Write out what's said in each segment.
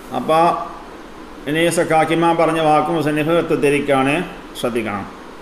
അപ്പോൾ ഇനി സക്കാക്കിമാൻ പറഞ്ഞ വാക്ക് മുസന്നിഫ് തെറ്റിദ്ധരിക്കാണ് ശ്രദ്ധിക്കണം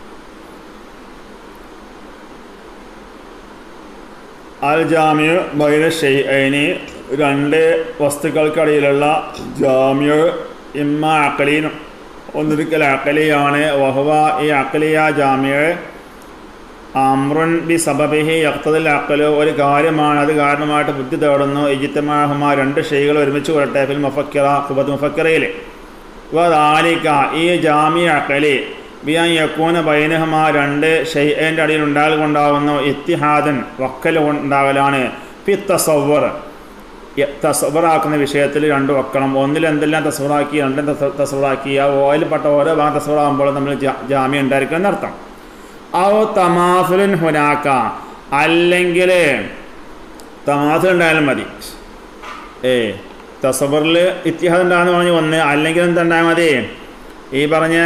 അൽ ജാമ്യു ബൈന ഷെയ്നി രണ്ട് വസ്തുക്കൾക്കിടയിലുള്ള ജാമ്യു ഇമ്മ അക്കലീൻ ഒന്നിരിക്കൽ അക്കലിയാണ് വഹുവ ഈ അക്കലിയ ജാമ്യ അമ്രുൻ ബി സബബിഹി യക്തതിൽ അക്കലു ഒരു കാര്യമാണ് അത് കാരണമായിട്ട് ബുദ്ധി തേടുന്നു ഇജിത്തമാഹുമ രണ്ട് ഷെയ്കൾ ഒരുമിച്ച് വരട്ടെ ഫിൽ മുഫക്കിറ കുബത്ത് മുഫക്കിറയിൽ വദാലിക ഈ ജാമ്യ അക്കലി ബിയാൻ യക്കൂന ബൈനഹുമ രണ്ട് ഷെയ്ൻ്റെ അടിയിൽ ഉണ്ടാകുന്നുണ്ടാവുന്നു ഇത്തിഹാദൻ വക്കൽ ഉണ്ടാകലാണ് ഫി തസവർ തസവറാക്കുന്ന വിഷയത്തിൽ രണ്ട് വക്കണം ഒന്നിൽ എന്തെല്ലാം തസവറാക്കി രണ്ടും തസവറാക്കി ആ ഓയിൽപ്പെട്ട ഓരോ ഭാഗം തസവറാകുമ്പോൾ നമ്മൾ ജാമ്യം ഉണ്ടായിരിക്കണം എന്നർത്ഥം ഔ തമാസുലിൻ ഹുനാക്ക അല്ലെങ്കിൽ തമാസുൽ ഉണ്ടായാലും മതി ഏ തസവറിൽ ഇത്തിഹാദ് ഉണ്ടാകുന്ന പറഞ്ഞ് ഒന്ന് അല്ലെങ്കിൽ എന്തുണ്ടായാൽ മതി ഈ പറഞ്ഞ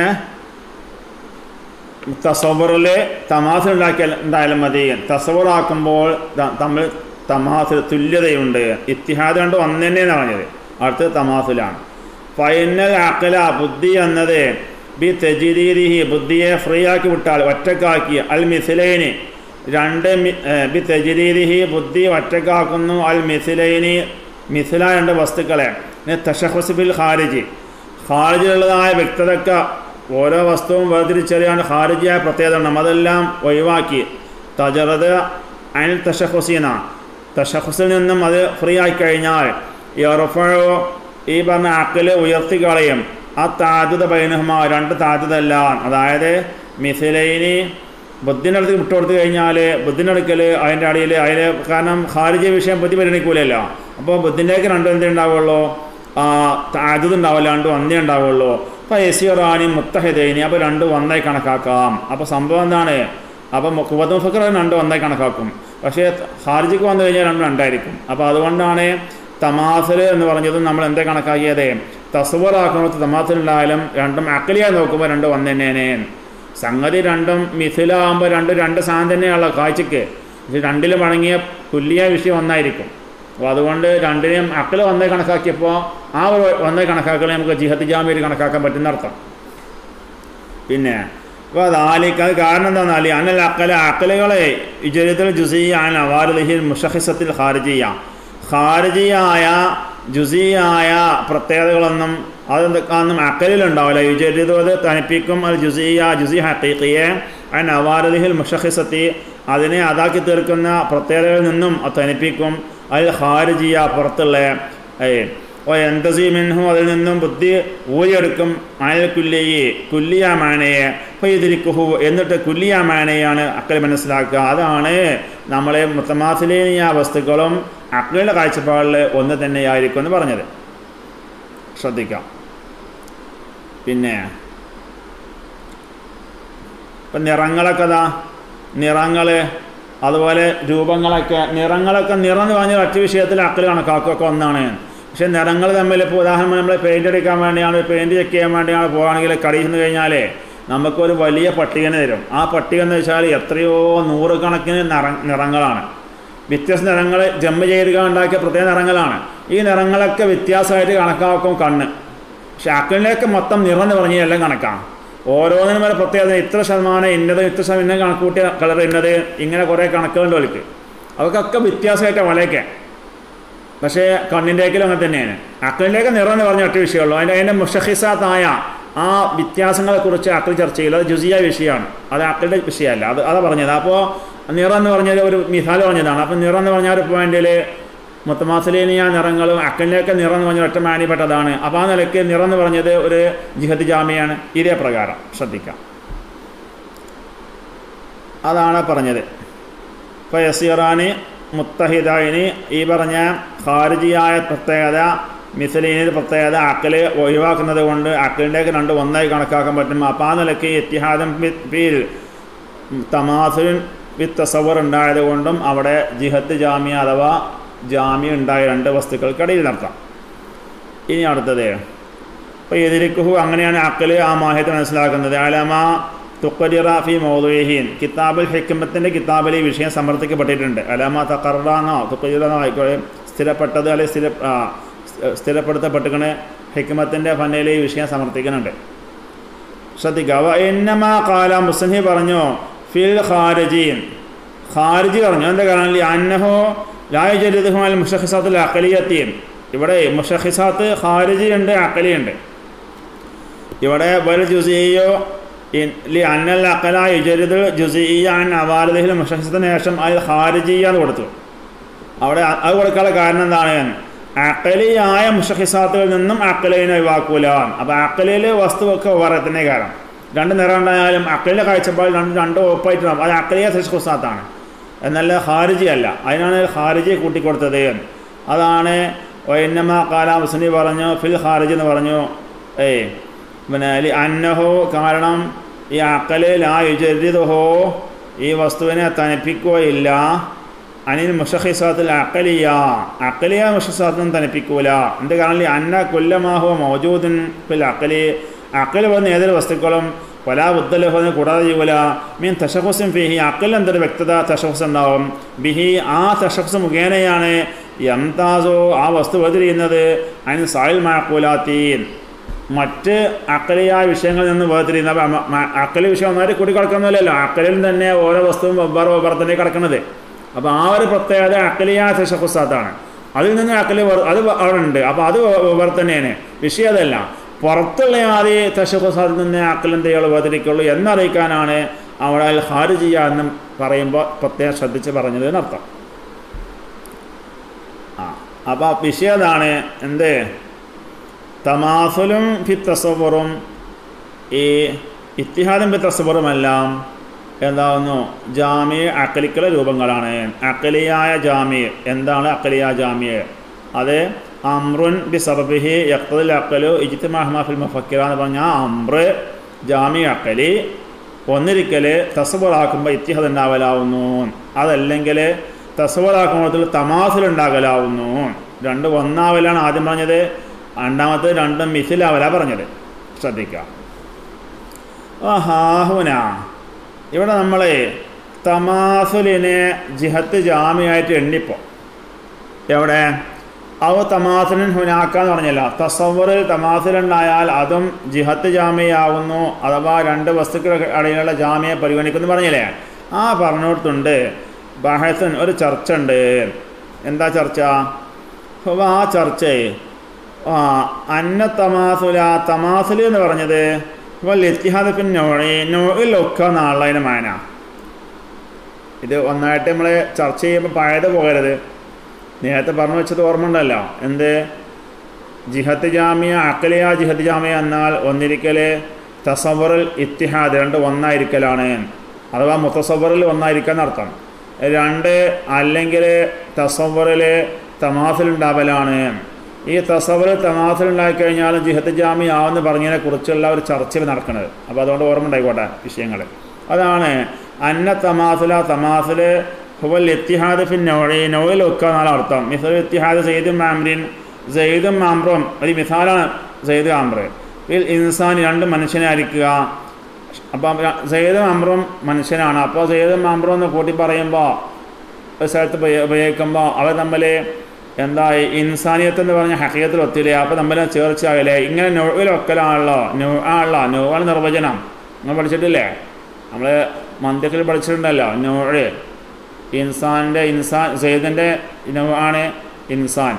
തസവറിൽ തമാസുൽ ഉണ്ടാക്കിയാൽ ഉണ്ടായാലും മതി തസവറാക്കുമ്പോൾ തമ്മിൽ തമാസുൽ തുല്യതയുണ്ട് ഇത്തിഹാദ് കണ്ട് ഒന്ന് തന്നെയാണ് പറഞ്ഞത് അടുത്തത് തമാസുലാണ് ഫൈനൽ അക്കല ബുദ്ധി എന്നത് ബി തെജിരീരിഹി ബുദ്ധിയെ ഫ്രീ ആക്കി വിട്ടാൽ ഒറ്റക്കാക്കി അൽ മിസിലൈനി രണ്ട് ബി തെജിരീരിഹി ബുദ്ധി ഒറ്റക്കാക്കുന്നു അൽ മിസിലൈനി മിസില രണ്ട് വസ്തുക്കളെ തഷഹുസിബിൽ ഖാരിജി ഖാരിജിലുള്ളതായ വ്യക്തതക്ക ഓരോ വസ്തുവും വേർതിരിച്ചറിയാൻ ഖാരിജിയായ പ്രത്യേകത ഉണ്ട് അതെല്ലാം ഒഴിവാക്കി തജറത് അനിൽ തഷഹുസീന തഷഹുസിൽ നിന്നും അത് ഫ്രീ ആയി കഴിഞ്ഞാൽ യറഫോ ഈ പറഞ്ഞ അക്കല് ഉയർത്തി കളയും ആ താജുത ബൈനഹുമ രണ്ട് താജുതല്ല അതായത് മിസിലൈനി ബുദ്ധിനടുത്ത് വിട്ടുകൊടുത്തു കഴിഞ്ഞാൽ ബുദ്ധിനടുക്കൽ അതിൻ്റെ അടിയിൽ അതിൽ കാരണം ഖാരിജ വിഷയം ബുദ്ധി പരിഗണിക്കൂലല്ലോ അപ്പോൾ ബുദ്ധിൻ്റെയൊക്കെ രണ്ടും എന്തേ ഉണ്ടാവുള്ളൂ താജുത് ഉണ്ടാവില്ല രണ്ടും ഒന്നേ ഉണ്ടാവുള്ളൂ അപ്പോൾ എസിറാനി മുത്തഹിദൈനി അപ്പോൾ രണ്ടും ഒന്നായി കണക്കാക്കാം അപ്പോൾ സംഭവം എന്താണ് അപ്പോൾ കുവത്ത് മുഫക്കർ രണ്ടും ഒന്നായി കണക്കാക്കും പക്ഷേ ഖാരിജിക്ക് വന്നു കഴിഞ്ഞാൽ രണ്ടും രണ്ടായിരിക്കും അപ്പോൾ അതുകൊണ്ടാണ് തമാസൽ എന്ന് പറഞ്ഞത് നമ്മൾ എന്താ കണക്കാക്കിയത് തസ്വറാക്കുന്നത് തമാസലുണ്ടായാലും രണ്ടും അക്കലിയായി നോക്കുമ്പോൾ രണ്ടും ഒന്ന് തന്നെയാണ് സംഗതി രണ്ടും മിഥിലാകുമ്പോൾ രണ്ടും രണ്ട് സാധനം തന്നെയാണല്ലോ കാഴ്ചക്ക് പക്ഷെ രണ്ടിലും അടങ്ങിയ തുല്യ വിഷയം ഒന്നായിരിക്കും അപ്പോൾ അതുകൊണ്ട് രണ്ടിനെയും അക്കൽ ഒന്നായി കണക്കാക്കിയപ്പോൾ ആ ഒരു ഒന്നായി കണക്കാക്കൽ നമുക്ക് ജിഹത്ത് ജാമ്യയിൽ കണക്കാക്കാൻ പറ്റുന്ന അർത്ഥം പിന്നെ അപ്പോൾ അത് ആലിക്ക് അത് കാരണം എന്താണെന്നാൽ അനൽ അക്കല അക്കലുകളെ ഇജരിതൽ ജുസിയ അൻ അവാർദിഹിൽ മുഷഹിസത്തിൽ ഖാരിജിയ ഖാരിജിയായ ജുസിയായ പ്രത്യേകതകളൊന്നും അതെന്തൊക്കെയൊന്നും അക്കലിലുണ്ടാവില്ല യുജരിത് അത് തനിപ്പിക്കും അത് ജുസിയ ജുസി ഹക്കീഖിയെ അൻ അവാർദിഹിൽ മുഷഹിസത്തി അതിനെ അതാക്കി തീർക്കുന്ന പ്രത്യേകതകളിൽ നിന്നും അത് തനിപ്പിക്കും അതിൽ ഖാരിജിയ പുറത്തുള്ള ഓ എന്തസി മിൻഹു അതിൽ നിന്നും ബുദ്ധി ഊരിയെടുക്കും അയൽ കുല്ലിയെ കുല്ലിയ മാനയെ ഫൈതിരിക്കുഹു എന്നിട്ട് കുല്ലിയ മാനയാണ് അക്കൽ മനസ്സിലാക്കുക അതാണ് നമ്മളെ മുത്തമാസിലേനിയ വസ്തുക്കളും അക്കലിൻ്റെ കാഴ്ചപ്പാടിൽ ഒന്ന് തന്നെയായിരിക്കും എന്ന് പറഞ്ഞത് ശ്രദ്ധിക്കാം പിന്നെ ഇപ്പം നിറങ്ങളൊക്കെ അതാ നിറങ്ങൾ അതുപോലെ രൂപങ്ങളൊക്കെ നിറങ്ങളൊക്കെ നിറം എന്ന് പറഞ്ഞാൽ ഒറ്റ വിഷയത്തിൽ അക്കൽ കണക്കാക്കുകയൊക്കെ ഒന്നാണ് പക്ഷേ നിറങ്ങൾ തമ്മിൽ ഇപ്പോൾ ഉദാഹരണം നമ്മൾ പെയിൻ്റ് അടിക്കാൻ വേണ്ടിയാണ് പെയിൻറ് ചെക്ക് ചെയ്യാൻ വേണ്ടിയാണ് പോകുകയാണെങ്കിൽ കടയിൽ നിന്ന് കഴിഞ്ഞാൽ നമുക്കൊരു വലിയ പട്ടിക തരും ആ പട്ടിക എന്ന് വെച്ചാൽ എത്രയോ നൂറുകണക്കിന് നിറ നിറങ്ങളാണ് വ്യത്യസ്ത നിറങ്ങൾ ജമ്മ് ചെയ്ത് ഉണ്ടാക്കിയ പ്രത്യേക നിറങ്ങളാണ് ഈ നിറങ്ങളൊക്കെ വ്യത്യാസമായിട്ട് കണക്കാക്കും കണ്ണ് പക്ഷെ അക്കലിലേക്ക് മൊത്തം നിറം എന്ന് പറഞ്ഞാൽ എല്ലാം കണക്കാണ് ഓരോന്നിനും വരെ പ്രത്യേകത ഇത്ര ശതമാനം ഇന്നത് ഇത്ര ശതമാനം ഇന്ന കണക്കൂട്ടിയ കളർ ഇന്നത് ഇങ്ങനെ കുറേ കണക്കുകളുണ്ട് അവർക്ക് അവർക്കൊക്കെ വ്യത്യാസമായിട്ട് വലയൊക്കെ പക്ഷേ കണ്ണിൻ്റെക്കിലും അങ്ങനെ തന്നെയാണ് അക്കലിലേക്ക് നിറം എന്ന് പറഞ്ഞ ഒറ്റ വിഷയമുള്ളൂ അതിൻ്റെ അതിൻ്റെ മുഷഹിസാത്തായ ആ വ്യത്യാസങ്ങളെക്കുറിച്ച് അക്കൽ ചർച്ച ചെയ്യില്ല അത് ജുസിയ വിഷയമാണ് അത് അക്കലിൻ്റെ വിഷയമല്ല അത് അതാ പറഞ്ഞത് അപ്പോൾ നിറം എന്ന് പറഞ്ഞാൽ ഒരു മിസാൽ പറഞ്ഞതാണ് അപ്പോൾ നിറം എന്ന് പറഞ്ഞാൽ ഒരു പോയിന്റിൽ മുത്തമാസലേനിയ നിറങ്ങളും അക്കലിലേക്ക് നിറം എന്ന് പറഞ്ഞ ഒറ്റ മാനിപ്പെട്ടതാണ് അപ്പോൾ ആ നിലയ്ക്ക് നിറം എന്ന് പറഞ്ഞത് ഒരു ജിഹദ് ജാമിയാണ് ഇതേ പ്രകാരം ശ്രദ്ധിക്കാം അതാണ് പറഞ്ഞത് ഇപ്പോൾ യസീറാനി മുത്തഹിദായിന് ഈ പറഞ്ഞ ഖാരിജിയായ പ്രത്യേകത മിസലീനിൽ പ്രത്യേകത അക്കല് ഒഴിവാക്കുന്നത് കൊണ്ട് അക്കലിൻ്റെയൊക്കെ രണ്ട് ഒന്നായി കണക്കാക്കാൻ പറ്റും അപ്പോൾ ആ നിലയ്ക്ക് എത്തിഹാദം ഫീൽ തമാസുൻ വിത്ത് തസവർ ഉണ്ടായത് കൊണ്ടും അവിടെ ജിഹത്ത് ജാമ്യ അഥവാ ജാമ്യ ഉണ്ടായ രണ്ട് വസ്തുക്കൾക്കിടയിൽ നടത്താം ഇനി അടുത്തത് അപ്പോൾ എതിരിക്കുഹു അങ്ങനെയാണ് അക്കല് ആ മാഹ്യത്തെ മനസ്സിലാക്കുന്നത് അലമ തുക്കലിറ ഫി മൗദുഹീൻ കിതാബുൽ ഹിക്കമത്തിൻ്റെ കിതാബിൽ ഈ വിഷയം സമർത്ഥിക്കപ്പെട്ടിട്ടുണ്ട് അലമ തക്കറാന്നോ തുക്കലിറന്നോ ആയിക്കോട്ടെ സ്ഥിരപ്പെട്ടത് അല്ലെങ്കിൽ സ്ഥിര സ്ഥിരപ്പെടുത്തപ്പെട്ടിക്കണ ഹിക്മത്തിൻ്റെ ഫന്നയിൽ ഈ വിഷയം സമർത്ഥിക്കുന്നുണ്ട് ശ്രദ്ധിക്കുക വ എന്നമാ കാല മുസ്ലിം പറഞ്ഞു ഫിൽ ഖാരജീൻ ഖാരിജി പറഞ്ഞു എന്താ കാരണം ഈ അന്നഹോ ലായ ചരിതഹുമാൽ മുഷഹിസാത്തിൽ അക്കലിയത്തിയും ഇവിടെ മുഷഹിസാത്ത് ഖാരിജി ഉണ്ട് അക്കലിയുണ്ട് ഇവിടെ വൽ ജുസിയോ ലി അന്നൽ അക്കല യുജരിദ് ജുസിയ അൻ അവാലദിഹിൽ മുഷഹിസത്തിന് ശേഷം അത് ഖാരിജിയ എന്ന് കൊടുത്തു അവിടെ അത് കൊടുക്കാനുള്ള കാരണം എന്താണ് അക്കലിയായ മുഷഹിസാത്തുകളിൽ നിന്നും അക്കലിനെ ഒഴിവാക്കൂല അപ്പോൾ അക്കലിയിൽ വസ്തുവൊക്കെ വേറെ തന്നെ കാരണം രണ്ട് നിറം ഉണ്ടായാലും അക്കലിൻ്റെ കാഴ്ചപ്പാട് രണ്ട് രണ്ട് ഒപ്പായിട്ടുണ്ടാവും അത് അക്കലിയ സൃഷ്കുസാത്താണ് എന്നല്ല ഹാരിജി അല്ല അതിനാണ് ഹാരിജിയെ കൂട്ടിക്കൊടുത്തത് അതാണ് വൈന്നമ കാല മുസ്നി പറഞ്ഞു ഫിൽ ഹാരിജി എന്ന് പറഞ്ഞു ഏയ് പിന്നെ ലി അന്നഹോ കാരണം ഈ അക്കലിൽ ആ യുജരിദഹോ ഈ വസ്തുവിനെ തണുപ്പിക്കുകയില്ല അനിൽ മുഷഹിസാത്തിൽ അക്കലിയ അക്കലിയ മുഷസാത്തിനും തനിപ്പിക്കൂല എന്ത് കാരണം ഈ അന്ന കൊല്ലമാഹോ മൗജൂദിൻ ഫിൽ അക്കലി അക്കൽ വന്ന ഏതൊരു വസ്തുക്കളും പല ബുദ്ധലഹോന്ന് കൂടാതെ ചെയ്യൂല മീൻ തഷഹുസും ഫിഹി അക്കൽ എന്തൊരു വ്യക്തത തഷഹുസ് ഉണ്ടാവും ബിഹി ആ തഷഹുസ് മുഖേനയാണ് യംതാസോ ആ വസ്തു വേർതിരിയുന്നത് അതിന് സായിൽ മാക്കൂലാത്തീൻ മറ്റ് അക്കലിയായ വിഷയങ്ങളിൽ നിന്ന് വേർതിരിയുന്ന അക്കലി വിഷയം ഒന്നായിട്ട് കൂടി കിടക്കുന്നില്ലല്ലോ അക്കലിൽ തന്നെ ഓരോ വസ്തുവും വെവ്വേറെ വെവ്വേറെ തന്നെ കിടക്കുന്നത് അപ്പോൾ ആ ഒരു പ്രത്യേകത അക്കലിയ തഷഹുസാത്താണ് അതിൽ നിന്ന് അക്കലി അത് അവിടെ ഉണ്ട് അപ്പോൾ അത് വേറെ തന്നെയാണ് വിഷയം അതല്ല പുറത്തുള്ള ആദ്യ തഷഹുസാത്തിൽ നിന്ന് അക്കലും തെയ്യാൾ വേദനിക്കുള്ളൂ എന്നറിയിക്കാനാണ് അവിടെ അൽ ഹാരിജിയ എന്ന് പറയുമ്പോൾ പ്രത്യേകം ശ്രദ്ധിച്ച് പറഞ്ഞത് എന്നർത്ഥം ആ അപ്പോൾ വിഷയം അതാണ് എന്ത് തമാസുലും ഫി തസവറും ഈ ഇത്തിഹാദും ഫി തസവറുമെല്ലാം എന്താവുന്നു ജാമിയ അക്കലിക്കല രൂപങ്ങളാണ് അക്കലിയായ ജാമിയ എന്താണ് അക്കലിയ ജാമിയ അത് അമ്രുൻ ബി സബബിഹി യക്തൽ അക്കലു ഇജിത്ത് മഹ്മാഫിൽ മുഫക്കിറ എന്ന് പറഞ്ഞാൽ അമ്ര് ജാമിയ അക്കലി ഒന്നിരിക്കൽ തസവറാക്കുമ്പോൾ ഇത്തിഹദ് ഉണ്ടാകലാവുന്നു അതല്ലെങ്കിൽ തസവറാക്കുമ്പോൾ തമാസിലുണ്ടാകലാവുന്നു രണ്ട് ഒന്നാവലാണ് ആദ്യം പറഞ്ഞത് രണ്ടാമത്തെ രണ്ടും മിസിലാവല പറഞ്ഞത് ശ്രദ്ധിക്കുക ഹാഹുന ഇവിടെ നമ്മൾ തമാസുലിനെ ജിഹത്ത് ജാമ്യമായിട്ട് എണ്ണിപ്പോൾ എവിടെ അവ തമാസുലിൻ ഹുനാക്ക എന്ന് പറഞ്ഞല്ലോ തസവറിൽ തമാസുലുണ്ടായാൽ അതും ജിഹത്ത് ജാമ്യയാവുന്നു അഥവാ രണ്ട് വസ്തുക്കളുടെ ഇടയിലുള്ള ജാമ്യയെ പരിഗണിക്കുന്നു പറഞ്ഞില്ലേ ആ പറഞ്ഞിടത്തുണ്ട് ബഹസൻ ഒരു ചർച്ച ഉണ്ട് എന്താ ചർച്ച അപ്പോൾ ആ ചർച്ച ആ അന്ന തമാസുല തമാസുൽ എന്ന് പറഞ്ഞത് ഇപ്പോൾ ഇത്തിഹാദ് പിന്നെ നോഴി നോയിലൊക്കെ നാളതിന് മാന ഇത് ഒന്നായിട്ട് നമ്മൾ ചർച്ച ചെയ്യുമ്പോൾ പഴയത് പോകരുത് നേരത്തെ പറഞ്ഞു വെച്ചത് ഓർമ്മ ഉണ്ടല്ലോ എന്ത് ജിഹത്ത് ജാമിയ അക്കലിയ ജിഹത്ത് ജാമിയ എന്നാൽ ഒന്നിരിക്കൽ തസവറിൽ ഇത്തിഹാദ് രണ്ട് ഒന്നായിരിക്കലാണ് അഥവാ മുത്തസവറിൽ ഒന്നായിരിക്കാൻ അർത്ഥം രണ്ട് അല്ലെങ്കിൽ തസവറിൽ തമാസിലുണ്ടാവലാണ് ഈ തസവർ തമാസിലുണ്ടായി കഴിഞ്ഞാലും ജിഹത്ത് ജാമി ആവെന്ന് പറഞ്ഞതിനെ കുറിച്ചുള്ള ഒരു ചർച്ച നടക്കുന്നത് അപ്പോൾ അതുകൊണ്ട് ഓർമ്മ ഉണ്ടായിക്കോട്ടെ വിഷയങ്ങൾ അതാണ് അന്ന തമാസില തമാസിൽ ഹുവൽ ഇത്തിഹാദ് ഫിൻ നോഴി നോയിൽ ഒക്കെ എന്നാണ് അർത്ഥം മിസൽ ഇത്തിഹാദ് സെയ്ദും മാമ്രിൻ സെയ്ദും മാമ്രും ഒരു മിസാലാണ് സെയ്ദ് ആമ്ര ഇതിൽ ഇൻസാൻ രണ്ട് മനുഷ്യനെ അരിക്കുക അപ്പം സെയ്ദും അമ്രും മനുഷ്യനാണ് അപ്പോൾ സെയ്ദും അമ്രും എന്ന് കൂട്ടി പറയുമ്പോൾ ഒരു സ്ഥലത്ത് ഉപയോഗിക്കുമ്പോൾ അവർ തമ്മിൽ എന്താ ഇൻസാനിയത്ത് എന്ന് പറഞ്ഞ ഹക്കീയത്തിൽ ഒത്തില്ലേ അപ്പോൾ തമ്മിൽ ചേർച്ചയാകില്ലേ ഇങ്ങനെ നോവിലൊക്കലാണല്ലോ നോ ആണല്ലോ നോവാണ് നിർവചനം നിങ്ങൾ പഠിച്ചിട്ടില്ലേ നമ്മൾ മന്ദിരത്തിൽ പഠിച്ചിട്ടുണ്ടല്ലോ നോഴ് ഇൻസാൻ്റെ ഇൻസാൻ സെയ്ദിൻ്റെ നോ ആണ് ഇൻസാൻ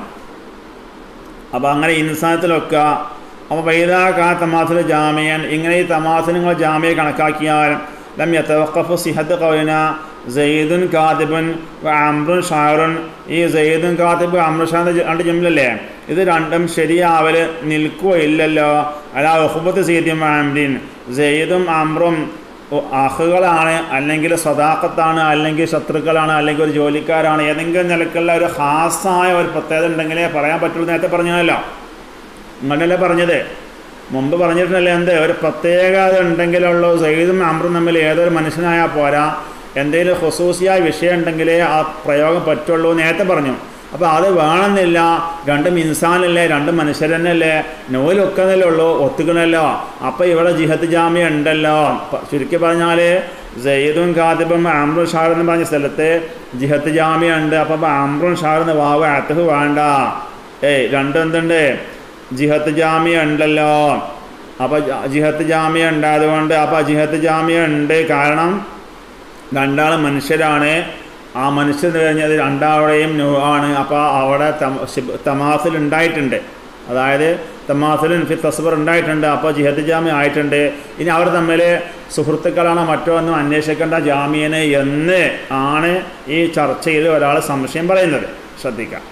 അപ്പോൾ അങ്ങനെ ഇൻസാനത്തിലൊക്കെ അപ്പോൾ വൈദാ കാ തമാസിൽ ജാമിയൻ ഇങ്ങനെ ഈ തമാസിൽ നിങ്ങൾ ജാമ്യ കണക്കാക്കിയാൽ ലം യത്തവക്കഫു സിഹത്ത് കൗന സെയ്ദുൻ കാത്തിബുൻ അമ്രുൻ ഷാറുൻ ഈ സെയ്ദുൻ കാത്തിബ് അമ്രു ഷാറിൻ്റെ രണ്ട് ജമ്മിലല്ലേ ഇത് രണ്ടും ശരിയാവൽ നിൽക്കുകയില്ലല്ലോ അല്ല ഒഹുബത്ത് സെയ്ദും ആംരിൻ സെയ്ദും അമ്രും അഹുകളാണ് അല്ലെങ്കിൽ സദാക്കത്താണ് അല്ലെങ്കിൽ ശത്രുക്കളാണ് അല്ലെങ്കിൽ ഒരു ജോലിക്കാരാണ് ഏതെങ്കിലും നിലക്കുള്ള ഒരു ഹാസായ ഒരു പ്രത്യേകത ഉണ്ടെങ്കിലേ പറയാൻ പറ്റുള്ളൂ നേരത്തെ പറഞ്ഞല്ലോ ഇങ്ങനല്ലേ പറഞ്ഞത് മുമ്പ് പറഞ്ഞിട്ടുണ്ടല്ലേ എന്ത് ഒരു പ്രത്യേകത ഉണ്ടെങ്കിലുള്ളൂ സെയ്ദും അമ്രും തമ്മിൽ ഏതൊരു മനുഷ്യനായാൽ പോരാ എന്തെങ്കിലും ഹുസൂസിയായ വിഷയം ഉണ്ടെങ്കിലേ ആ പ്രയോഗം പറ്റുള്ളൂ നേരത്തെ പറഞ്ഞു അപ്പോൾ അത് വേണമെന്നില്ല രണ്ടും ഇൻസാനല്ലേ രണ്ടും മനുഷ്യരന്നല്ലേ നോയിലൊക്കുന്നല്ലേ ഉള്ളൂ ഒത്തുക്കണല്ലോ അപ്പോൾ ഇവിടെ ജിഹത്ത് ജാമ്യ ഉണ്ടല്ലോ ചുരുക്കി പറഞ്ഞാൽ സെയ്ദും ഖാദിബും ആമ്രുൻ ഷാർ എന്ന് പറഞ്ഞ സ്ഥലത്ത് ജിഹത്ത് ജാമ്യ ഉണ്ട് അപ്പോൾ ആമ്രുൻ ഷാർ എന്ന് വാവ് അത്തഹ് വേണ്ട ഏയ് രണ്ടും എന്തുണ്ട് ജിഹത്ത് ജാമ്യ ഉണ്ടല്ലോ അപ്പോൾ ജിഹത്ത് ജാമ്യ ഉണ്ടായതുകൊണ്ട് അപ്പോൾ ജിഹത്ത് ജാമ്യ ഉണ്ട് കാരണം രണ്ടാൾ മനുഷ്യരാണ് ആ മനുഷ്യർ കഴിഞ്ഞത് രണ്ടാളുടെയും നൂ ആണ് അപ്പോൾ അവിടെ തമ- ശിബ്- തമാസിൽ ഉണ്ടായിട്ടുണ്ട് അതായത് തമാസിലും ഫി തസ്ബർ ഉണ്ടായിട്ടുണ്ട് അപ്പോൾ ജിഹത്ത് ജാമ്യ ആയിട്ടുണ്ട് ഇനി അവർ തമ്മിൽ സുഹൃത്തുക്കളാണോ മറ്റോ ഒന്നും അന്വേഷിക്കേണ്ട ജാമ്യന് എന്ന് ആണ് ഈ ചർച്ചയിൽ ഒരാൾ സംശയം പറയുന്നത് ശ്രദ്ധിക്കാം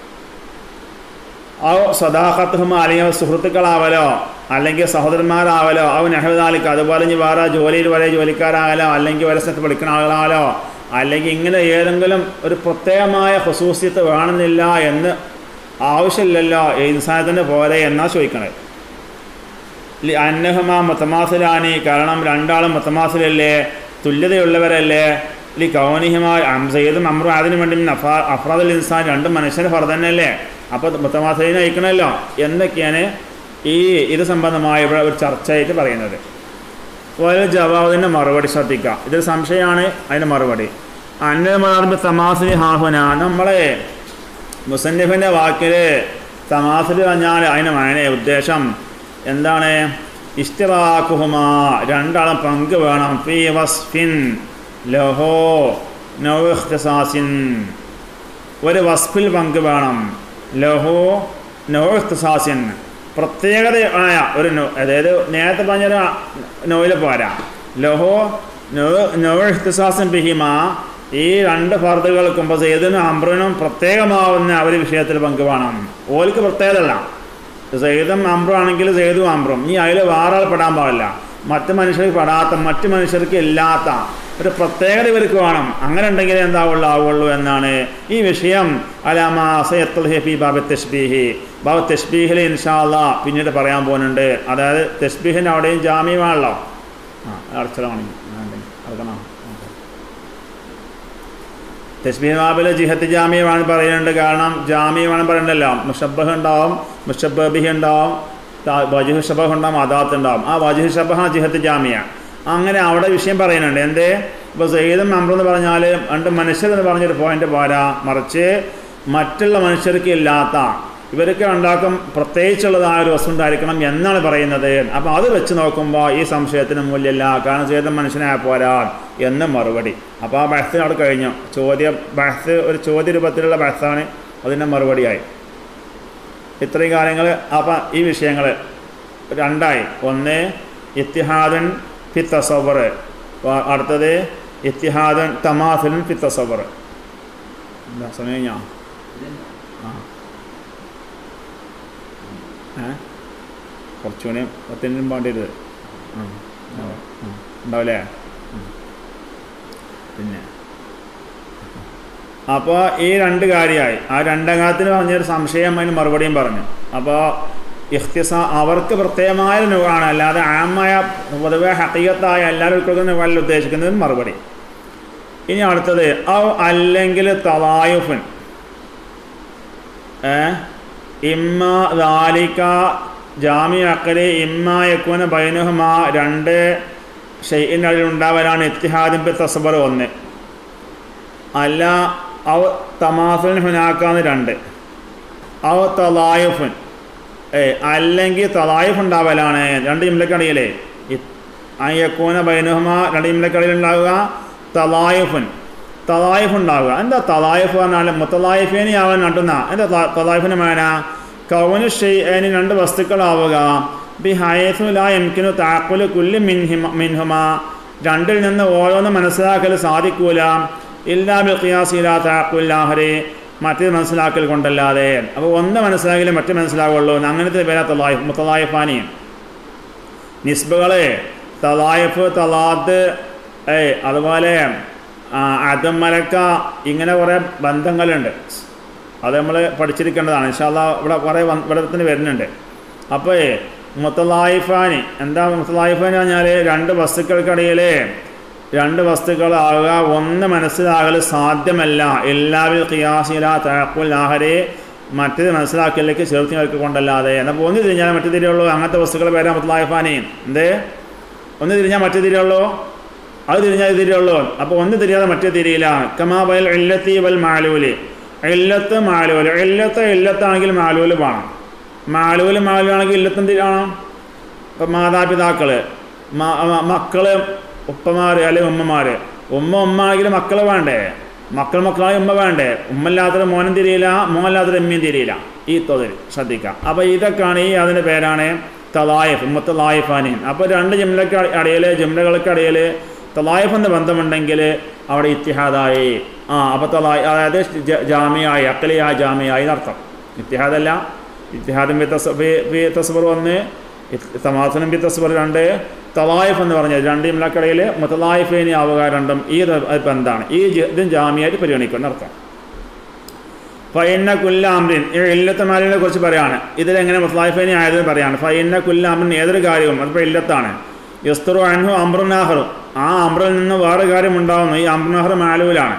ഔ സദാഖത്തുഹും അല്ലെങ്കിൽ സുഹൃത്തുക്കളാവലോ അല്ലെങ്കിൽ സഹോദരന്മാരാവലോ ഔ നെഹ്താലിക്ക് അതുപോലെ ഇനി വേറെ ജോലിയിൽ വരെ ജോലിക്കാരാകലോ അല്ലെങ്കിൽ ഒരു സ്ഥലത്ത് പഠിക്കുന്ന ആളുകളാലോ അല്ലെങ്കിൽ ഇങ്ങനെ ഏതെങ്കിലും ഒരു പ്രത്യേകമായ ഹുസൂസ്യത്ത് വേണമെന്നില്ല എന്ന് ആവശ്യമില്ലല്ലോ ഈ ഇൻസാനത്തിന് പോരെ എന്നാ ചോദിക്കണത് ലി അന്നഹുമ മുത്തമാസിലാനി കാരണം രണ്ടാളും മുത്തമാസിലല്ലേ തുല്യതയുള്ളവരല്ലേ ലി കൗനിഹിമ സയ്യദും അമ്രു അതിനു വേണ്ടി മിൻ അഫാ അഫ്രാദുൽ ഇൻസാൻ രണ്ട് മനുഷ്യന് ഫർ തന്നെയല്ലേ അപ്പോൾ മുത്തമാസിലിനെ അയക്കണമല്ലോ എന്നൊക്കെയാണ് ഈ ഇത് സംബന്ധമായ ഇവിടെ ഒരു ചർച്ചയായിട്ട് പറയുന്നത് ഒരു ജവാബിൻ്റെ മറുപടി ശ്രദ്ധിക്കുക ഇതൊരു സംശയമാണ് അതിൻ്റെ മറുപടി അന്നമാർബ് തമാസിലി ഹാഹുന നമ്മളെ മുസന്നിഫിൻ്റെ വാക്കിൽ തമാസിൽ പറഞ്ഞാൽ അതിന് മഴ ഉദ്ദേശം എന്താണ് ഇഷ്ടിറാക്കുഹുമാ രണ്ടാളും പങ്ക് വേണം ഫി വസ്ഫിൻ ലഹോ നൗഖ്തസാസിൻ ഒരു വസ്ഫിൽ പങ്ക് വേണം ലഹോ നൗഖ്തസാസിൻ പ്രത്യേകതയായ ഒരു നോ അതായത് നേരത്തെ പറഞ്ഞൊരു നോയില് പോരാ ലഹോ നൗഖ്തസാസിൻ ബിഹിമ ഈ രണ്ട് ഫർദുകൾക്കും ഇപ്പോൾ സെയ്ദിനും അമ്രനും പ്രത്യേകമാവുന്ന ആ ഒരു വിഷയത്തിൽ പങ്ക് വേണം ഓൽക്ക് പ്രത്യേകതല്ല സെയ്ദും അമ്രും ആണെങ്കിൽ സെയ്ദും അമ്രും ഈ അതിൽ വേറെ ആൾ പെടാൻ പാടില്ല മറ്റ് മനുഷ്യർക്ക് പെടാത്ത മറ്റ് മനുഷ്യർക്ക് ഇല്ലാത്ത ഒരു പ്രത്യേകത ഇവർക്ക് വേണം അങ്ങനെ ഉണ്ടെങ്കിൽ എന്താവുള്ളൂ ആവുള്ളൂ എന്നാണ് ഈ വിഷയം അലാമാസി ബാബ് തെഷ്ബീഹി ബാബ് തെഷ്ബീഹിൽ ഇൻഷാല്ല പിന്നീട് പറയാൻ പോകുന്നുണ്ട് അതായത് തെഷ്ബീഹിന് അവിടെയും ജാമ്യമാണല്ലോ ആ അടച്ചതാണ് അടക്കണം തസ്ബീഹ് ബാബിൽ ജിഹത്ത് ജാമ്യമാണ് പറയുന്നുണ്ട് കാരണം ജാമ്യമാണ് പറയണ്ടല്ലോ മുഷബഹ് ഉണ്ടാവും മുഷബിഹി ഉണ്ടാവും വജുഹ് ഷബഹ് ഉണ്ടാവും അദാത്ത് ഉണ്ടാവും ആ വജുഹ് ഷബഹ ജിഹത്ത് ജാമ്യ അങ്ങനെ അവിടെ വിഷയം പറയുന്നുണ്ട് എന്തേ ഇപ്പോൾ സെയ്ദും അമ്രു എന്ന് പറഞ്ഞാൽ രണ്ട് മനുഷ്യർ എന്ന് പറഞ്ഞൊരു പോയിന്റ് പോരാ മറിച്ച് മറ്റുള്ള മനുഷ്യർക്ക് ഇല്ലാത്ത ഇവർക്ക് ഉണ്ടാക്കും പ്രത്യേകിച്ചുള്ളതായ ഒരു വസ്തു ഉണ്ടായിരിക്കണം എന്നാണ് പറയുന്നത് അപ്പോൾ അത് വെച്ച് നോക്കുമ്പോൾ ഈ സംശയത്തിന് മൂല്യമില്ല കാരണം ചെയ്ത മനുഷ്യനായ പോരാ എന്ന് മറുപടി അപ്പോൾ ആ ബഹസ് അവിടെ കഴിഞ്ഞു ചോദ്യം ബഹസ് ഒരു ചോദ്യ രൂപത്തിലുള്ള ബഹസാണ് അതിൻ്റെ മറുപടിയായി ഇത്രയും കാര്യങ്ങൾ അപ്പം ഈ വിഷയങ്ങൾ രണ്ടായി ഒന്ന് ഇത്തിഹാദൻ ഫി തസവർ അടുത്തത് ഇത്തിഹാദൻ തമാസുൻ ഫി തസവർ എന്താ സമയം ഞാൻ ആ ഏ കുറച്ചുകൂടി പത്തിനും വേണ്ടിയത് ആ ആ, ആ. ഉണ്ടാവില്ലേ ഉം. പിന്നെ അപ്പോൾ ഈ രണ്ട് കാര്യമായി ആ രണ്ടംഗത്തിന് പറഞ്ഞൊരു സംശയം അതിന് മറുപടിയും പറഞ്ഞു അപ്പോൾ ഇഖ്തിസ അവർക്ക് പ്രത്യേകമായ നുവാണ് അല്ലാതെ ആമായ പൊതുവെ ഹക്കീകത്തായ എല്ലാവർക്കും നുവല്ല ഉദ്ദേശിക്കുന്നത് മറുപടി ഇനി അടുത്തത് ഔ അല്ലെങ്കിൽ തവായുഫൻ ഏ ഇമ്മ ദാലിക്ക ജാമി അക്കല് ഇമ്മ യക്കുന ബൈനുഹുമ രണ്ട് ഷെയ്യിൻ്റെ അടിയിൽ ഉണ്ടാവലാണ് ഇത്തിഹാദിൻ പി തസബർ ഒന്ന് അല്ല അവ തമാസുൻ ഹുനാക്കാന്ന് രണ്ട് അവ തലായുഫുൻ ഏ അല്ലെങ്കിൽ തലായുഫ് ഉണ്ടാവലാണ് രണ്ട് ഇമ്ലക്കടിയിലേ അയ്യക്കൂന ബൈനുഹുമ രണ്ട് ഇമ്ലക്കടിയിൽ ഉണ്ടാവുക തലായുഫുൻ തലായിഫ് ഉണ്ടാവുക എന്താ തലായിഫ് പറഞ്ഞാൽ മുത്തലായിഫേനി ആവാൻ നട്ടുന്ന എന്താ തലായിഫിന് മേന കൗനു ഷെയ്നി രണ്ട് വസ്തുക്കളാവുക ബി ഹയസുല എംകിനു താക്കുല് കുല്ലി മിൻഹിമ മിൻഹുമ രണ്ടിൽ നിന്ന് ഓരോന്ന് മനസ്സിലാക്കൽ സാധിക്കൂല ഇല്ലാ ബി ഖിയാസില താക്കുല്ലാഹരി മറ്റേത് മനസ്സിലാക്കൽ കൊണ്ടല്ലാതെ അപ്പോൾ ഒന്ന് മനസ്സിലാക്കിയാലും മറ്റേ മനസ്സിലാവുള്ളൂ അങ്ങനത്തെ പേരാ തലായിഫ് മുത്തലായിഫാനി നിസ്ബകളെ തലായിഫ് തലാത്ത് ഏ അതുപോലെ അതും മലക്ക ഇങ്ങനെ കുറേ ബന്ധങ്ങളുണ്ട് അത് നമ്മൾ പഠിച്ചിരിക്കേണ്ടതാണ് ഇൻഷാല്ല ഇവിടെ കുറേ വന്ന് ഇവിടെ തന്നെ വരുന്നുണ്ട് അപ്പോൾ മുത്തലായിഫാനി എന്താ മുത്തലായിഫാനി പറഞ്ഞാൽ രണ്ട് വസ്തുക്കൾക്കിടയിൽ രണ്ട് വസ്തുക്കളാവുക ഒന്ന് മനസ്സിലാകൽ സാധ്യമല്ല എല്ലാവിൽ ഖിയാസില തഴക്കുൽ ആഹരെ മറ്റേത് മനസ്സിലാക്കലിലേക്ക് ചേർത്ത് നിൽക്കുക കൊണ്ടല്ലാതെ എന്നാൽ ഒന്ന് തിരിഞ്ഞാൽ മറ്റു തിരിയുള്ളൂ അങ്ങനത്തെ വസ്തുക്കൾ പേരാ മുത്തലായിഫാനി എന്തേ ഒന്ന് തിരിഞ്ഞാൽ മറ്റു തിരിയുള്ളൂ അത് തിരിഞ്ഞാൽ തിരിയുള്ളൂ അപ്പോൾ ഒന്ന് തിരിയാതെ മറ്റേ തിരിയില്ല കമാ വയൽ ഇല്ലത്തി വൽ മാലൂല് ഇല്ലത്ത് മാലൂല് ഇല്ലത്ത് ഇല്ലത്താണെങ്കിൽ മാലൂല് വേണം മാലൂല് മാലുവാണെങ്കിൽ ഇല്ലത്തും തിരിയണം ഇപ്പം മാതാപിതാക്കൾ മക്കള് ഉപ്പമാർ അല്ലെങ്കിൽ ഉമ്മമാർ ഉമ്മ ഉമ്മ ആണെങ്കിൽ മക്കൾ വേണ്ടേ മക്കൾ മക്കളായി ഉമ്മ വേണ്ടേ ഉമ്മല്ലാത്തൊരു മോനും തിരിയില്ല മോനല്ലാത്തൊരു ഉമ്മയും തിരിയില്ല ഈ തോതിൽ ശ്രദ്ധിക്കാം അപ്പോൾ ഇതൊക്കെയാണ് ഈ അതിൻ്റെ പേരാണ് തലായിഫ് ഉമ്മത്ത് ലായിഫാനിൻ അപ്പോൾ രണ്ട് ജിംലക്ക് അടയിൽ ജിംലകൾക്ക് അടയിൽ തലായിഫ് എന്ന് ബന്ധമുണ്ടെങ്കിൽ അവിടെ ഇത്തിഹാദായി ആ അപ്പോൾ തലായി അതായത് ജ- ജാമിയായി അക്കലിയായ ജാമിയായി എന്നർത്ഥം ഇത്തിഹാദല്ല ഇത്തിഹാദും ബി തസ് ബി- ബി തസ്ബർ ഒന്ന് തമാസനും ബി തസ്ബർ രണ്ട് തലായിഫ് എന്ന് പറഞ്ഞത് രണ്ട് ജിംലക്കടയിൽ മുത്തലായിഫേനി ആവുക രണ്ടും ഈ ത- ബന്ധാണ് ഈ ജ- ഇതും ജാമിയായിട്ട് പരിഗണിക്കുന്ന അർത്ഥം ഫൈന കുല്ല അമ്രിൻ ഈ ഇല്ലത്തെ മാലിനെ കുറിച്ച് പറയാണ് ഇതിലെങ്ങനെ മുസ്ലാഫിനി ആയതെന്ന് പറയാണ് ഫൈന കുല്ല അമ്രിൻ ഏതൊരു കാര്യവും അതിപ്പോൾ ഇല്ലത്താണ് യസ്തുറു അൻഹു അമ്രുനാഹറും ആ അമ്രിൽ നിന്ന് വേറെ കാര്യം ഉണ്ടാവുന്നു ഈ അമ്രുനാഹർ മാലൂലാണ്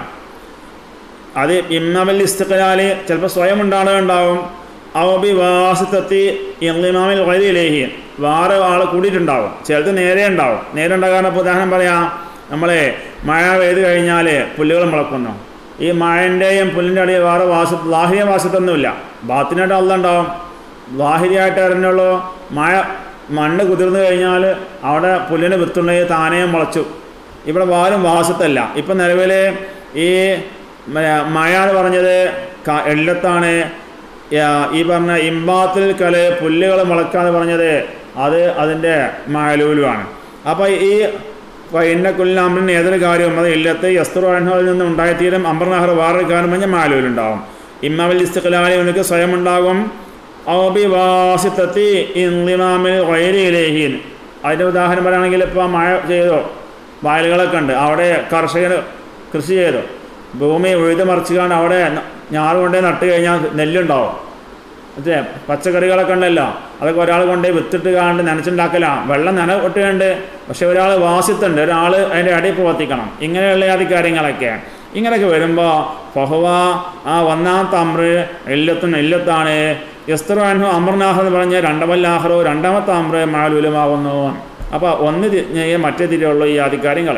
അത് ഇമ്മവൽ ഇസ്തഖലാല് ചിലപ്പോൾ സ്വയം ഉണ്ടാകുന്നുണ്ടാവും അവബി വാസിത്തെത്തി ഇമാമിൽ വഴിയിലേഹി വേറെ ആൾ കൂടിയിട്ടുണ്ടാവും ചിലത് നേരെ ഉണ്ടാവും നേരെ ഉണ്ടാകാൻ ഇപ്പോൾ ഉദാഹരണം പറയാം നമ്മളെ മഴ പെയ്ത് കഴിഞ്ഞാൽ പുല്ലുകൾ മുളക്കുന്നു ഈ മഴൻ്റെയും പുല്ലിൻ്റെ ഇടയിൽ വേറെ വാസ ലാഹിയ വാസത്തൊന്നുമില്ല ബാത്തിനായിട്ട് അല്ല ഉണ്ടാവും ലാഹിരിയായിട്ട് അറിഞ്ഞുള്ളൂ മഴ മണ്ണ് കുതിർന്നു കഴിഞ്ഞാൽ അവിടെ പുല്ലിന് വിത്തുണ്ടെങ്കിൽ താനേ മുളച്ചു ഇവിടെ വാരും വാസത്തല്ല ഇപ്പം നിലവിൽ ഈ മ- മഴ എന്ന് പറഞ്ഞത് ക- എള്ളത്താണ് യാ- ഈ പറഞ്ഞ ഇമ്പാത്തിൽ കല് പുല്ലുകൾ മുളക്കാന്ന് പറഞ്ഞത് അത് അതിൻ്റെ മാലൂലുമാണ് അപ്പോൾ ഈ ഇന്ന കുല്ലാമ്പിന് ഏതൊരു കാര്യവും അത് ഇല്ലത്ത് യസ്തുറാൻഹോയിൽ നിന്ന് ഉണ്ടായിത്തീരും അമ്പർനഹർ വേറൊരു കാര്യം പറഞ്ഞാൽ മാലൂലുണ്ടാവും ഇമ്മവൽ ഇസ്തഖലാലി ഉനക്ക് സ്വയം ഉണ്ടാകും ഔബി വാസിത്തത്തി ഇൻലിമാമിൽ വൈരിയിലേഹീൻ അതിൻ്റെ ഉദാഹരണം പറയുകയാണെങ്കിൽ ഇപ്പോൾ മഴ ചെയ്തോ വയലുകളൊക്കെ ഉണ്ട് അവിടെ കർഷകർ കൃഷി ചെയ്തു ഭൂമി ഉഴുത് മറിച്ചുകൊണ്ട് അവിടെ ന- ഞാറ് കൊണ്ടേ നട്ട് കഴിഞ്ഞാൽ നെല്ലുണ്ടാവും മറ്റേ പച്ചക്കറികളൊക്കെ ഉണ്ടല്ലോ അതൊക്കെ ഒരാൾ കൊണ്ടേ വിത്തിട്ട് കാണ്ട് നനച്ചുണ്ടാക്കലാണ് വെള്ളം നന ഇട്ടുകൊണ്ട് പക്ഷെ ഒരാൾ വാസിത്തുണ്ട് ഒരാൾ അതിൻ്റെ അടിയിൽ പ്രവർത്തിക്കണം ഇങ്ങനെയുള്ള ആദ്യ കാര്യങ്ങളൊക്കെ ഇങ്ങനെയൊക്കെ വരുമ്പോൾ ഫഹുവ ആ ഒന്നാമത്തെ അമ്ര് എല്ലത്തും എല്ലത്താണ് യസ്തുറാൻഹു അമർനാഹ് എന്ന് പറഞ്ഞ രണ്ടാമല്ലാഹറോ രണ്ടാമത്തെ അമ്ര് മാലൂലമാകുന്നു അപ്പോൾ ഒന്ന് തി- മറ്റേ തിരിയുള്ളൂ ഈ ആദ്യ കാര്യങ്ങൾ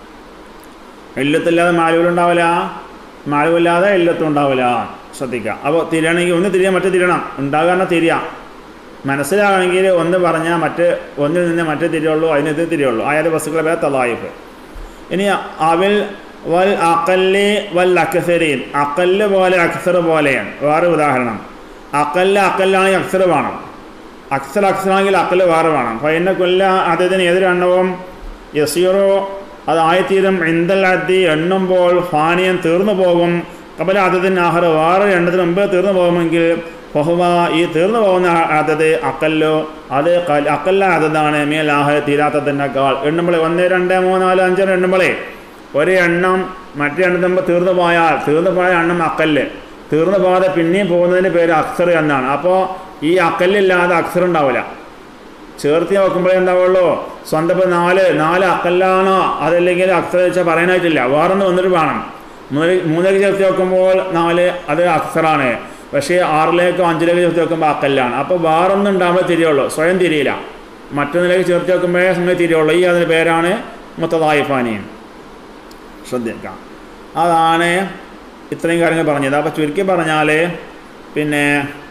എല്ലത്തില്ലാതെ മാലൂലുണ്ടാവില്ല മാലൂല്ലാതെ എല്ലത്തും ഉണ്ടാവില്ല ശ്രദ്ധിക്കുക അപ്പോൾ തിരിയണമെങ്കിൽ ഒന്ന് തിരിയാൻ മറ്റേ തിരിയണം ഉണ്ടാകാൻ തിരിയാം മനസ്സിലാകണമെങ്കിൽ ഒന്ന് പറഞ്ഞാൽ മറ്റ് ഒന്നിൽ നിന്ന് മറ്റേ തിരിയുള്ളൂ അതിനത് തിരിയുള്ളൂ ആയത് ബസ്സുകളെ പേര് തലായിഫ് ഇനി അവിൽ വൽ അക്കല്ല് വൽ അക്സരീൻ അക്കല്ല് പോലെ അക്സർ പോലെയാണ് വേറെ ഉദാഹരണം അക്കല്ല് അക്കല്ലാണെങ്കിൽ അക്സർ വേണം അക്സർ അക്സറാണെങ്കിൽ അക്കല് വേറെ വേണം ഫൈന കൊല്ല അദ്ദേഹത്തിന് ഏതൊരു എണ്ണവും യസീറോ അതായിത്തീരും എന്തൽ അതി എണ്ണുമ്പോൾ ഫാനിയം തീർന്നു പോകും കപല അതതിന് ആഹാരം വേറെ എണ്ണത്തിന് മുമ്പ് തീർന്നു പോകുമെങ്കിൽ ഫഹുവ ഈ തീർന്നു പോകുന്ന അതത് അക്കല്ലോ അത് കൽ- അക്കല്ല അതതാണ് മേൽ ആഹാരം തീരാത്തതിനേക്കാൾ എണ്ണുമ്പോൾ ഒന്ന് രണ്ട് മൂന്ന് നാല് അഞ്ച് എണ്ണുമ്പോളേ ഒരു എണ്ണം മറ്റേ എണ്ണത്തിന് മുമ്പ് തീർന്നു പോയാൽ തീർന്നു പോയ എണ്ണം അക്കല്ല് തീർന്നു പോകാതെ പിന്നെയും പോകുന്നതിന് പേര് അക്സർ എന്നാണ് അപ്പോൾ ഈ അക്കല്ലില്ലാതെ അക്സർ ഉണ്ടാവില്ല ചേർത്തി നോക്കുമ്പോഴേ എന്താവുള്ളൂ സ്വന്തം ഇപ്പം നാല് നാല് അക്കല്ലാണോ അതല്ലെങ്കിൽ അക്സർ വെച്ചാൽ പറയാനായിട്ടില്ല വേറൊന്ന് വന്നിട്ട് വേണം മൂന്ന് മൂന്നിലേക്ക് ചേർത്ത് നോക്കുമ്പോൾ നാല് അത് അക്സറാണ് പക്ഷേ ആറിലേക്കോ അഞ്ചിലേക്ക് ചേർത്ത് നോക്കുമ്പോൾ അക്കല്ലാണ് അപ്പോൾ വേറൊന്നും ഉണ്ടാകുമ്പോൾ തിരിയുള്ളൂ സ്വയം തിരിയില്ല മറ്റൊന്നിലേക്ക് ചേർത്ത് നോക്കുമ്പോഴേ സംഗതി തിരിയുള്ളൂ ഈ അതിൻ്റെ പേരാണ് മുത്തതായിഫാനിയും ശ്രദ്ധിക്കാം അതാണ് ഇത്രയും കാര്യങ്ങൾ പറഞ്ഞത് അപ്പോൾ ചുരുക്കി പറഞ്ഞാൽ പിന്നെ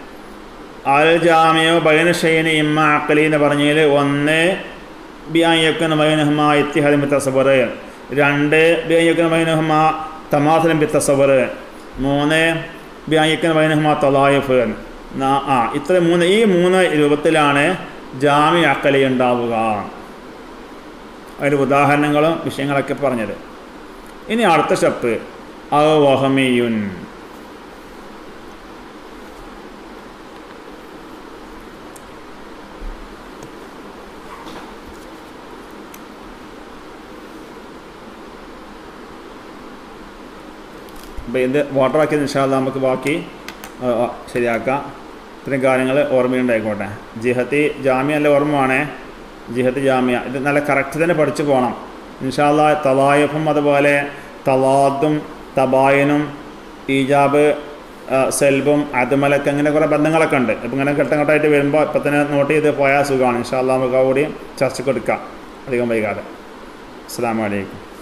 അൽ ജാമിയോ ബൈനഷൈന് ഇമ്മ അക്കലി എന്ന് പറഞ്ഞതിൽ ഒന്ന് ബിയായ്യക്കുന്ന ബൈനഹ്മ ഇത്തിഹാദം ബിത്തസബർ രണ്ട് ബിയായ്യക്കുന്ന ബൈനഹ്മ തമാസലം ബിത്തസബർ മൂന്ന് ബിയായ്യക്കുന്ന ബൈനഹ്മ തലായഫ് നാ- ആ ഇത്ര മൂന്ന് ഈ മൂന്ന് രൂപത്തിലാണ് ജാമി അക്കലി ഉണ്ടാവുക അതിൻ്റെ ഉദാഹരണങ്ങളും വിഷയങ്ങളൊക്കെ പറഞ്ഞത് ഇനി അടുത്ത സ്റ്റെപ്പ് അവ വഹമിയുൻ അപ്പോൾ ഇത് വാട്ടർ ആക്കിയത് നിഷാദ് നമുക്ക് ബാക്കി ആ, ആ, ശരിയാക്കാം ഇത്രയും കാര്യങ്ങൾ ഓർമ്മയുണ്ടായിക്കോട്ടെ ജിഹത്തി ജാമ്യ നല്ല ഓർമ്മയാണേ ജിഹത്ത് ജാമ്യ ഇത് നല്ല കറക്റ്റ് തന്നെ പഠിച്ചു പോകണം ഇൻഷാല്ല തലായഫും അതുപോലെ തലാദും തബായനും ഈജാബ് ആ, സെൽബും അതുമലക്ക് അങ്ങനെ കുറേ ബന്ധങ്ങളൊക്കെ ഉണ്ട് ഇപ്പം ഇങ്ങനെ ഘട്ടം ഘട്ടമായിട്ട് വരുമ്പോൾ ഇപ്പം തന്നെ നോട്ട് ചെയ്ത് പോയാൽ സുഖമാണ് ഇൻഷാല്ല നമുക്ക് ആ കൂടി ചർച്ചയ്ക്ക് എടുക്കാം അധികം വൈകാതെ അസ്സാം വലൈക്കും